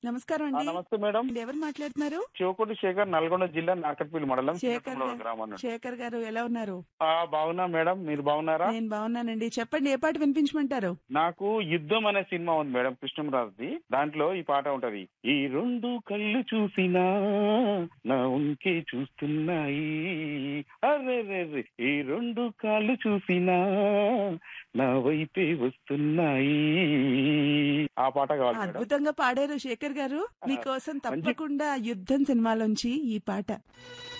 నమస్కారం ఆ, అండి నమస్తే మేడం అండి, ఎవరు మాట్లాడుతున్నారు శివకోటి శేఖర్ నల్గొండ జిల్లా నాకట్పల్లి మండలం శేఖర్ చిన్నకొండూరు గారు గ్రామం నుండి. శేఖర్ గారు ఎలా ఉన్నారు ఆ బాగున్నా మేడం మీరు బాగున్నారా నేను బాగున్నానండి చెప్పండి ఏ పాట వినిపించమంటారు నాకు యుద్ధం అనే సినిమా ఉంది మేడం కృష్ణరాజుది దాంట్లో ఈ పాట ఉంటది ఈ రెండు కళ్ళు చూసినా నా ఉంకే చూస్తున్నాయి అర్రెర్రెర్రె ఈ రెండు కాళ్ళు చూసినా నా వైపే వస్తున్నాయి ఆ పాట కావాలి మేడం అద్భుతంగా పాడారు శేఖర్ గారు మీకోసం తప్పకుండా యుద్ధం సినిమాలోంచి ఈ పాట